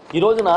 ఈ రోజున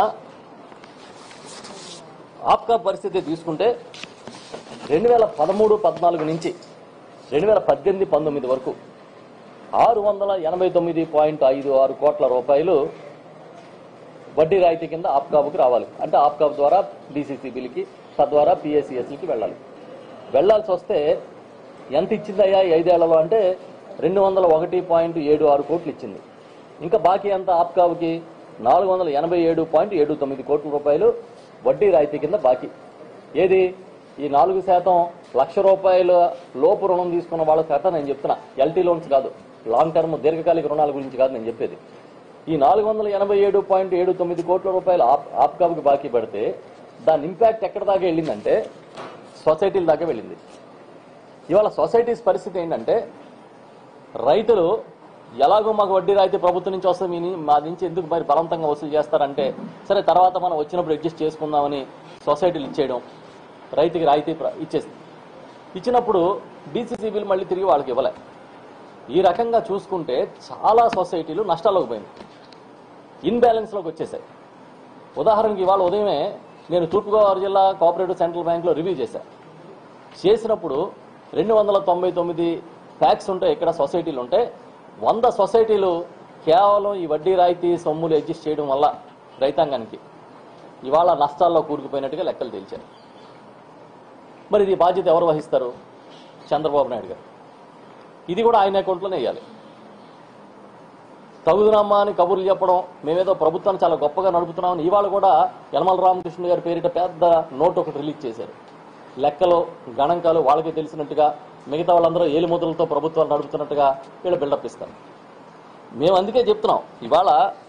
ఆప్కా పరిస్థితి తీసుకుంటే రెండు వేల పదమూడు పద్నాలుగు నుంచి రెండు వేల పద్దెనిమిది పంతొమ్మిది వరకు ఆరు వందల ఎనభై తొమ్మిది పాయింట్ ఐదు ఆరు కోట్ల రూపాయలు వడ్డీ రాయితీ కింద ఆప్కాబ్కి రావాలి అంటే ఆప్కాబ్ ద్వారా డీసీసీబీలకి తద్వారా పిఎస్సిఎస్లకి వెళ్ళాలి వెళ్ళాల్సి వస్తే ఎంత ఇచ్చిందయ్యా ఈ ఐదేళ్లలో అంటే రెండు వందల ఒకటి పాయింట్ ఏడు ఆరు కోట్లు ఇచ్చింది ఇంకా బాకీ ఎంత ఆప్కాబ్కి నాలుగు వందల ఎనభై ఏడు పాయింట్ ఏడు తొమ్మిది కోట్ల రూపాయలు వడ్డీ రాయితీ కింద బాకీ ఏది ఈ నాలుగు శాతం లక్ష రూపాయల లోపు రుణం తీసుకున్న వాళ్ళ శాతం నేను చెప్తున్నా ఎల్టీ లోన్స్ కాదు లాంగ్ టర్మ్ దీర్ఘకాలిక రుణాల గురించి కాదు నేను చెప్పేది ఈ నాలుగు వందల ఎనభై ఏడు పాయింట్ ఏడు తొమ్మిది కోట్ల రూపాయలు ఆప్ ఆప్కాబ్కి బాకీ పడితే దాని ఇంపాక్ట్ ఎక్కడ దాకా వెళ్ళిందంటే సొసైటీల దాకా వెళ్ళింది ఇవాళ సొసైటీస్ పరిస్థితి ఏంటంటే రైతులు ఎలాగో మాకు వడ్డీ రాయితీ ప్రభుత్వం నుంచి వస్తుంది మీ ని- మా నుంచి ఎందుకు మరి బలవంతంగా వసూలు చేస్తారంటే సరే తర్వాత మనం వచ్చినప్పుడు అడ్జస్ట్ చేసుకుందామని సొసైటీలు ఇచ్చేయడం రైతుకి రాయితీ ప్ర- ఇచ్చేస్తుంది ఇచ్చినప్పుడు డీసీసీబీలు మళ్ళీ తిరిగి వాళ్ళకి ఇవ్వలే ఈ రకంగా చూసుకుంటే చాలా సొసైటీలు నష్టాల్లోకి పోయింది ఇన్బ్యాలెన్స్లోకి వచ్చేసాయి ఉదాహరణకి ఇవాళ ఉదయమే నేను తూర్పుగోదావరి జిల్లా కోఆపరేటివ్ సెంట్రల్ బ్యాంక్లో రివ్యూ చేశాను చేసినప్పుడు రెండు వందల తొంభై తొమ్మిది ట్యాక్స్ ఉంటాయి ఇక్కడ సొసైటీలు ఉంటే వంద సొసైటీలు కేవలం ఈ వడ్డీ రాయితీ సొమ్ములు అడ్జస్ట్ చేయడం వల్ల రైతాంగానికి ఇవాళ నష్టాల్లో కూరుకుపోయినట్టుగా లెక్కలు తేల్చారు మరి ఇది బాధ్యత ఎవరు వహిస్తారు చంద్రబాబు నాయుడు గారు ఇది కూడా ఆయన అకౌంట్లోనే వేయాలి తగుదునమ్మా అని కబుర్లు చెప్పడం మేమేదో ప్రభుత్వాన్ని చాలా గొప్పగా నడుపుతున్నామని ఇవాళ కూడా యనమల రామకృష్ణ గారి పేరిట పెద్ద నోట్ ఒకటి రిలీజ్ చేశారు లెక్కలు గణాంకాలు వాళ్ళకి తెలిసినట్టుగా మిగతా వాళ్ళందరూ ఏలిముద్రలతో ప్రభుత్వాలు నడుపుతున్నట్టుగా వీళ్ళు బిల్డప్ ఇస్తారు మేము అందుకే చెప్తున్నాం ఇవాళ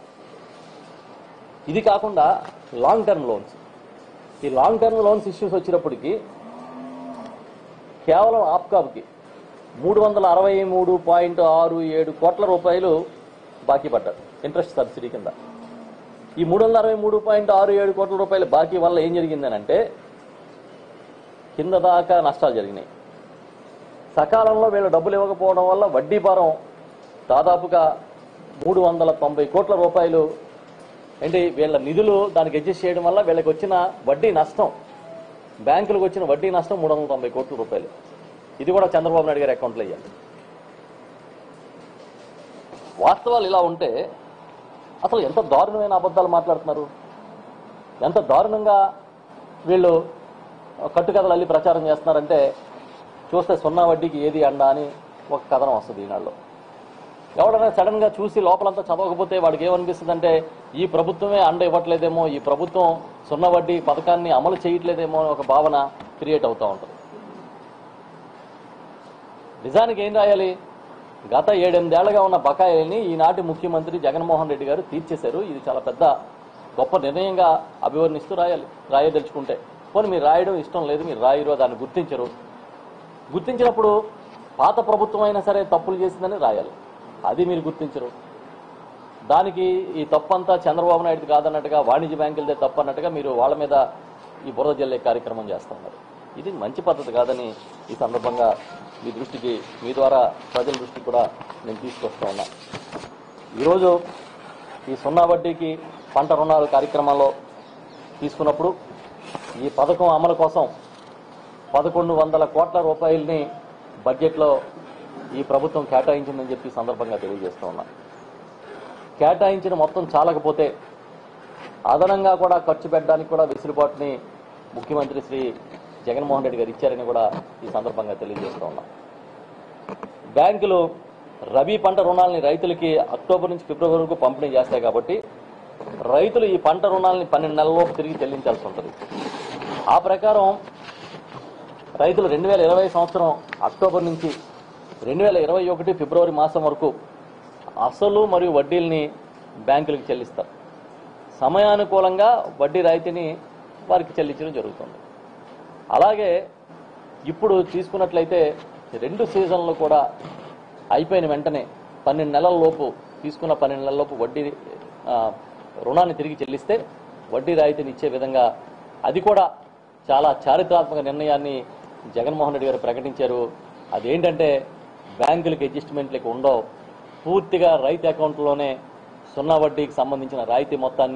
ఇది కాకుండా లాంగ్ టర్మ్ లోన్స్ ఈ లాంగ్ టర్మ్ లోన్స్ ఇష్యూస్ వచ్చినప్పటికీ కేవలం ఆప్కాబ్కి మూడు వందల అరవై మూడు పాయింట్ ఆరు ఏడు కోట్ల రూపాయలు బాకీ పడ్డారు ఇంట్రెస్ట్ సబ్సిడీ కింద ఈ మూడు వందల అరవై మూడు పాయింట్ ఆరు ఏడు కోట్ల రూపాయల బాకీ వల్ల ఏం జరిగిందనంటే కింద దాకా నష్టాలు జరిగినాయి సకాలంలో వీళ్ళు డబ్బులు ఇవ్వకపోవడం వల్ల వడ్డీ భారం దాదాపుగా మూడు వందల తొంభై కోట్ల రూపాయలు ఏంటి వీళ్ళ నిధులు దానికి అడ్జస్ట్ చేయడం వల్ల వీళ్ళకి వచ్చిన వడ్డీ నష్టం బ్యాంకులకు వచ్చిన వడ్డీ నష్టం మూడు వందల తొంభై కోట్ల రూపాయలు ఇది కూడా చంద్రబాబు నాయుడు గారి అకౌంట్లో వేయాలి వాస్తవాలు ఇలా ఉంటే అసలు ఎంత దారుణమైన అబద్ధాలు మాట్లాడుతున్నారు ఎంత దారుణంగా వీళ్ళు కట్టుకథలు అల్లి ప్రచారం చేస్తున్నారంటే చూస్తే సున్నా వడ్డీకి ఏది అండా అని ఒక కథనం వస్తుంది ఈనాడులో ఎవడైనా సడన్ గా చూసి లోపలంతా చదవకపోతే వాడికి ఏమనిపిస్తుంది అంటే ఈ ప్రభుత్వమే అండ ఇవ్వట్లేదేమో ఈ ప్రభుత్వం సున్నా వడ్డీ పథకాన్ని అమలు చేయట్లేదేమో అని ఒక భావన క్రియేట్ అవుతూ ఉంటుంది నిజానికి ఏం రాయాలి గత ఏడెనిమిదేళ్లుగా ఉన్న బకాయిల్ని ఈనాటి ముఖ్యమంత్రి జగన్మోహన్ రెడ్డి గారు తీర్చేశారు ఇది చాలా పెద్ద గొప్ప నిర్ణయంగా అభివర్ణిస్తూ రాయాలి రాయదలుచుకుంటే పోనీ మీరు రాయడం ఇష్టం లేదు మీరు రాయరు దాన్ని గుర్తించరు గుర్తించినప్పుడు పాత ప్రభుత్వం అయినా సరే తప్పులు చేసిందని రాయాలి అది మీరు గుర్తించరు దానికి ఈ తప్పంతా చంద్రబాబు నాయుడు కాదన్నట్టుగా వాణిజ్య బ్యాంకులదే తప్పు అన్నట్టుగా మీరు వాళ్ళ మీద ఈ బురద జల్లే కార్యక్రమం చేస్తున్నారు ఇది మంచి పద్ధతి కాదని ఈ సందర్భంగా మీ దృష్టికి మీ ద్వారా ప్రజల దృష్టికి కూడా నేను తీసుకొస్తా ఉన్నా ఈరోజు ఈ సున్నా వడ్డీకి పంట రుణాల కార్యక్రమంలో తీసుకున్నప్పుడు ఈ పథకం అమలు కోసం పదకొండు వందల కోట్ల రూపాయలని బడ్జెట్లో ఈ ప్రభుత్వం కేటాయించిందని చెప్పి ఈ సందర్భంగా తెలియజేస్తూ ఉన్నా కేటాయించిన మొత్తం చాలకపోతే అదనంగా కూడా ఖర్చు పెట్టడానికి కూడా వెసులుబాటుని ముఖ్యమంత్రి శ్రీ జగన్మోహన్ రెడ్డి గారు ఇచ్చారని కూడా ఈ సందర్భంగా తెలియజేస్తూ ఉన్నా బ్యాంకులు రబీ పంట రుణాలని రైతులకి అక్టోబర్ నుంచి ఫిబ్రవరి వరకు పంపిణీ చేస్తాయి కాబట్టి రైతులు ఈ పంట రుణాలని పన్నెండు నెలలలోపు తిరిగి చెల్లించాల్సి ఉంటుంది ఆ ప్రకారం రైతులు రెండు వేల ఇరవై సంవత్సరం అక్టోబర్ నుంచి రెండు వేల ఇరవై ఒకటి ఫిబ్రవరి మాసం వరకు అసలు మరియు వడ్డీల్ని బ్యాంకులకు చెల్లిస్తారు సమయానుకూలంగా వడ్డీ రాయితీని వారికి చెల్లించడం జరుగుతుంది అలాగే ఇప్పుడు తీసుకున్నట్లయితే రెండు సీజన్లు కూడా అయిపోయిన వెంటనే పన్నెండు నెలల లోపు తీసుకున్న పన్నెండు నెలల లోపు వడ్డీ ఆ, రుణాన్ని తిరిగి చెల్లిస్తే వడ్డీ రాయితీని ఇచ్చే విధంగా అది కూడా చాలా చారిత్రాత్మక నిర్ణయాన్ని జగన్మోహన్ రెడ్డి గారు ప్రకటించారు అదేంటంటే బ్యాంకులకి అడ్జస్ట్మెంట్లకి ఉండవు పూర్తిగా రైతు అకౌంట్లోనే సున్నా వడ్డీకి సంబంధించిన రాయితీ మొత్తాన్ని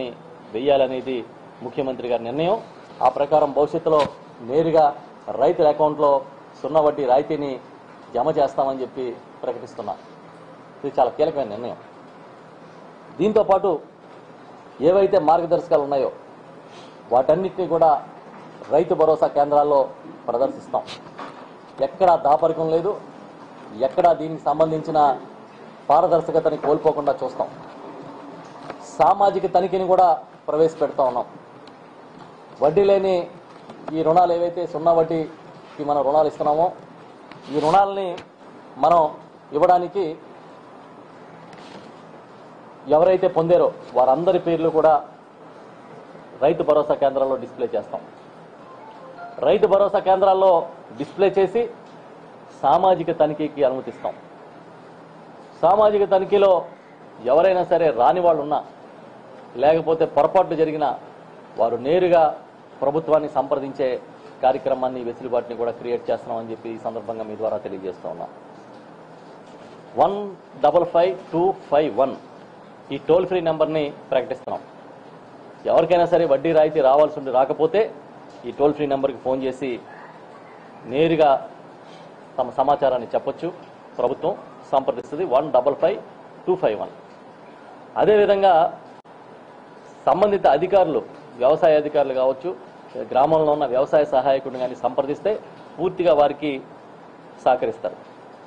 వెయ్యాలనేది ముఖ్యమంత్రి గారి నిర్ణయం ఆ ప్రకారం భవిష్యత్తులో నేరుగా రైతుల అకౌంట్లో సున్నా వడ్డీ రాయితీని జమ చేస్తామని చెప్పి ప్రకటిస్తున్నా ఇది చాలా కీలకమైన నిర్ణయం దీంతో పాటు ఏవైతే మార్గదర్శకాలు ఉన్నాయో వాటన్నిటినీ కూడా రైతు భరోసా కేంద్రాల్లో ప్రదర్శిస్తాం ఎక్కడా దాపరికం లేదు ఎక్కడా దీనికి సంబంధించిన పారదర్శకతని కోల్పోకుండా చూస్తాం సామాజిక తనిఖీని కూడా ప్రవేశపెడతా ఉన్నాం వడ్డీ లేని ఈ రుణాలు ఏవైతే సున్నా వడ్డీకి మనం రుణాలు ఇస్తున్నామో ఈ రుణాలని మనం ఇవ్వడానికి ఎవరైతే పొందారో వారందరి పేర్లు కూడా రైతు భరోసా కేంద్రాల్లో డిస్ప్లే చేస్తాం రైతు భరోసా కేంద్రాల్లో డిస్ప్లే చేసి సామాజిక తనిఖీకి అనుమతిస్తాం సామాజిక తనిఖీలో ఎవరైనా సరే రాని వాళ్ళు ఉన్నా లేకపోతే పొరపాట్లు జరిగినా వారు నేరుగా ప్రభుత్వాన్ని సంప్రదించే కార్యక్రమాన్ని వెసులుబాటుని కూడా క్రియేట్ చేస్తున్నామని చెప్పి ఈ సందర్భంగా మీ ద్వారా తెలియజేస్తా ఉన్నాం one double five two five one ఈ టోల్ ఫ్రీ నెంబర్ని ప్రకటిస్తున్నాం ఎవరికైనా సరే వడ్డీ రాయితీ రావాల్సి ఉండి రాకపోతే ఈ టోల్ ఫ్రీ నెంబర్కి ఫోన్ చేసి నేరుగా తమ సమాచారాన్ని చెప్పొచ్చు ప్రభుత్వం సంప్రదిస్తుంది one double five two five one అదేవిధంగా సంబంధిత అధికారులు వ్యవసాయ అధికారులు కావచ్చు గ్రామంలో ఉన్న వ్యవసాయ సహాయకుడిని కానీ సంప్రదిస్తే పూర్తిగా వారికి సహకరిస్తారు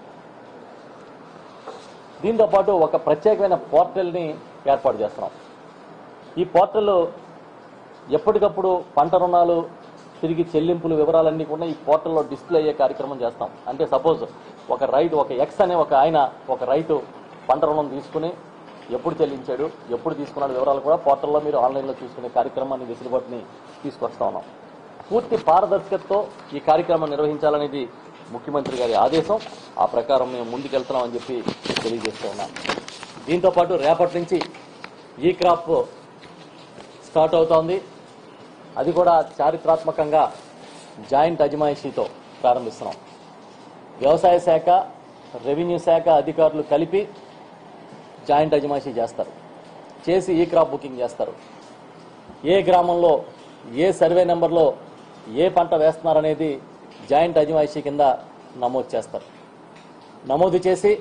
దీంతో పాటు ఒక ప్రత్యేకమైన పోర్టల్ని ఏర్పాటు చేస్తున్నాం ఈ పోర్టల్ ఎప్పటికప్పుడు పంట రుణాలు తిరిగి చెల్లింపులు వివరాలన్నీ కూడా ఈ పోర్టల్లో డిస్ప్లే అయ్యే కార్యక్రమం చేస్తాం అంటే సపోజ్ ఒక రైతు ఒక ఎక్స్ అనే ఒక ఆయన ఒక రైతు పంట రుణం తీసుకుని ఎప్పుడు చెల్లించాడు ఎప్పుడు తీసుకున్నాడు వివరాలు కూడా పోర్టల్లో మీరు ఆన్లైన్లో చూసుకునే కార్యక్రమాన్ని వెసులుబాటుని తీసుకొస్తా ఉన్నాం పూర్తి పారదర్శకతతో ఈ కార్యక్రమం నిర్వహించాలనేది ముఖ్యమంత్రి గారి ఆదేశం ఆ ప్రకారం మేము ముందుకెళ్తున్నామని చెప్పి తెలియజేస్తూ ఉన్నాం దీంతో పాటు రేపటి నుంచి ఈ క్రాప్ స్టార్ట్ అవుతోంది అది కూడా చారిత్రాత్మకంగా జాయింట్ అజమాయిషీతో ప్రారంభిస్తున్నాం వ్యవసాయ శాఖ రెవెన్యూ శాఖ అధికారులు కలిపి జాయింట్ అజమాయిషీ చేస్తారు చేసి ఈ క్రాప్ బుకింగ్ చేస్తారు ఏ గ్రామంలో ఏ సర్వే నెంబర్లో ఏ పంట వేస్తున్నారనేది జాయింట్ అజమాయిషీ కింద నమోదు చేస్తారు నమోదు చేసి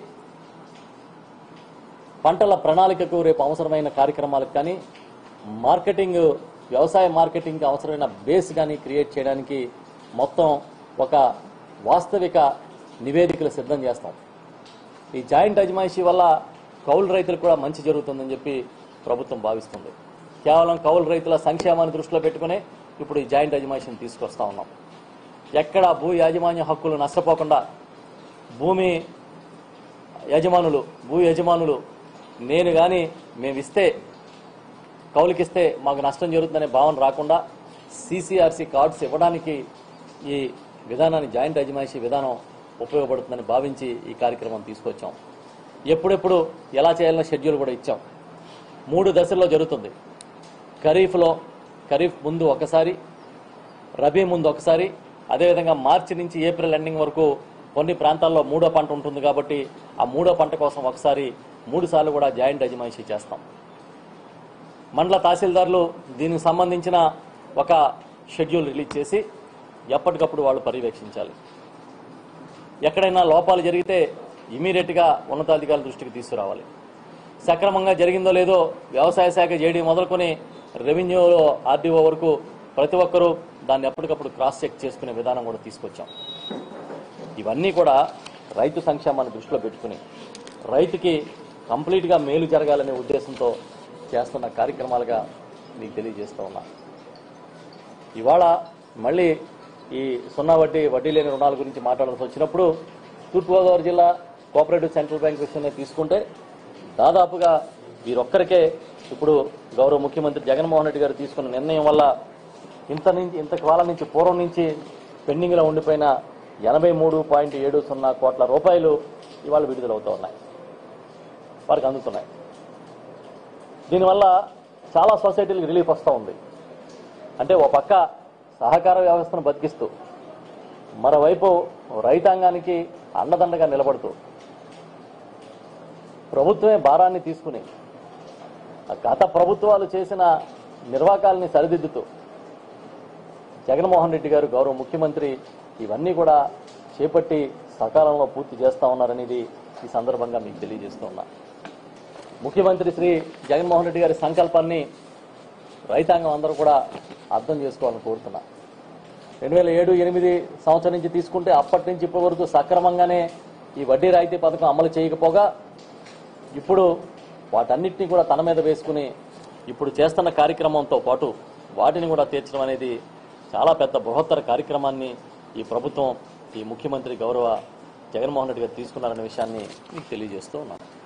పంటల ప్రణాళికకు రేపు అవసరమైన కార్యక్రమాలకు కానీ మార్కెటింగ్ వ్యవసాయ మార్కెటింగ్కి అవసరమైన బేస్ కానీ క్రియేట్ చేయడానికి మొత్తం ఒక వాస్తవిక నివేదికలు సిద్ధం చేస్తాం ఈ జాయింట్ అజమాయిషీ వల్ల కౌలు రైతులకు కూడా మంచి జరుగుతుందని చెప్పి ప్రభుత్వం భావిస్తుంది కేవలం కౌలు రైతుల సంక్షేమాన్ని దృష్టిలో పెట్టుకునే ఇప్పుడు ఈ జాయింట్ అజమాయిషీని తీసుకొస్తా ఉన్నాం ఎక్కడ భూ యాజమాన్య హక్కులు నష్టపోకుండా భూమి యజమానులు భూ యజమానులు నేను కానీ మేము ఇస్తే కౌలుకిస్తే మాకు నష్టం జరుగుతుందనే భావన రాకుండా సీసీఆర్సీ కార్డ్స్ ఇవ్వడానికి ఈ విధానాన్ని జాయింట్ అజమాయిషీ విధానం ఉపయోగపడుతుందని భావించి ఈ కార్యక్రమం తీసుకొచ్చాం ఎప్పుడెప్పుడు ఎలా చేయాలన్న షెడ్యూల్ కూడా ఇచ్చాం మూడు దశల్లో జరుగుతుంది ఖరీఫ్లో ఖరీఫ్ ముందు ఒకసారి రబీ ముందు ఒకసారి అదేవిధంగా మార్చి నుంచి ఏప్రిల్ ఎండింగ్ వరకు కొన్ని ప్రాంతాల్లో మూడో పంట ఉంటుంది కాబట్టి ఆ మూడో పంట కోసం ఒకసారి మూడు సార్లు కూడా జాయింట్ అజమాయిషీ చేస్తాం మండల తహసీల్దార్లు దీనికి సంబంధించిన ఒక షెడ్యూల్ రిలీజ్ చేసి ఎప్పటికప్పుడు వాళ్ళు పర్యవేక్షించాలి ఎక్కడైనా లోపాలు జరిగితే ఇమీడియట్గా ఉన్నతాధికారుల దృష్టికి తీసుకురావాలి సక్రమంగా జరిగిందో లేదో వ్యవసాయ శాఖ జేడీ మొదలుకొని రెవెన్యూలో ఆర్డీఓ వరకు ప్రతి ఒక్కరూ దాన్ని ఎప్పటికప్పుడు క్రాస్ చెక్ చేసుకునే విధానం కూడా తీసుకొచ్చాం ఇవన్నీ కూడా రైతు సంక్షేమాన్ని దృష్టిలో పెట్టుకుని రైతుకి కంప్లీట్గా మేలు జరగాలనే ఉద్దేశంతో చేస్తున్న కార్యక్రమాలుగా మీకు తెలియజేస్తూ ఉన్నా ఇవాళ మళ్ళీ ఈ సున్నా వడ్డీ వడ్డీ లేని రుణాల గురించి మాట్లాడాల్సి వచ్చినప్పుడు తూర్పుగోదావరి జిల్లా కోఆపరేటివ్ సెంట్రల్ బ్యాంక్ విషయాన్ని తీసుకుంటే దాదాపుగా వీరొక్కరికే ఇప్పుడు గౌరవ ముఖ్యమంత్రి జగన్మోహన్ రెడ్డి గారు తీసుకున్న నిర్ణయం వల్ల ఇంత నుంచి ఇంత కాలం నుంచి పూర్వం నుంచి పెండింగ్లో ఉండిపోయిన ఎనభై మూడు పాయింట్ ఏడు సున్నా కోట్ల రూపాయలు ఇవాళ విడుదలవుతూ ఉన్నాయి వారికి అందుతున్నాయి దీనివల్ల చాలా సొసైటీలకు రిలీఫ్ వస్తూ ఉంది అంటే ఓ పక్క సహకార వ్యవస్థను బతికిస్తూ మరోవైపు రైతాంగానికి అండదండగా నిలబడుతూ ప్రభుత్వమే భారాన్ని తీసుకుని గత ప్రభుత్వాలు చేసిన నిర్వాకాలని సరిదిద్దుతూ జగన్మోహన్ రెడ్డి గారు గౌరవ ముఖ్యమంత్రి ఇవన్నీ కూడా చేపట్టి సకాలంలో పూర్తి చేస్తా ఉన్నారనేది ఈ సందర్భంగా మీకు తెలియజేస్తూ ఉన్నా ముఖ్యమంత్రి శ్రీ జగన్మోహన్ రెడ్డి గారి సంకల్పాన్ని రైతాంగం అందరూ కూడా అర్థం చేసుకోవాలని కోరుతున్నా రెండు వేల ఏడు ఎనిమిది సంవత్సరం నుంచి తీసుకుంటే అప్పటి నుంచి ఇప్పటి వరకు సక్రమంగానే ఈ వడ్డీ రాయితీ పథకం అమలు చేయకపోగా ఇప్పుడు వాటన్నిటిని కూడా తన మీద వేసుకుని ఇప్పుడు చేస్తున్న కార్యక్రమంతో పాటు వాటిని కూడా తీర్చడం అనేది చాలా పెద్ద బృహత్తర కార్యక్రమాన్ని ఈ ప్రభుత్వం ఈ ముఖ్యమంత్రి గౌరవ జగన్మోహన్ రెడ్డి గారు తీసుకున్నారనే విషయాన్ని మీకు తెలియజేస్తూ ఉన్నాను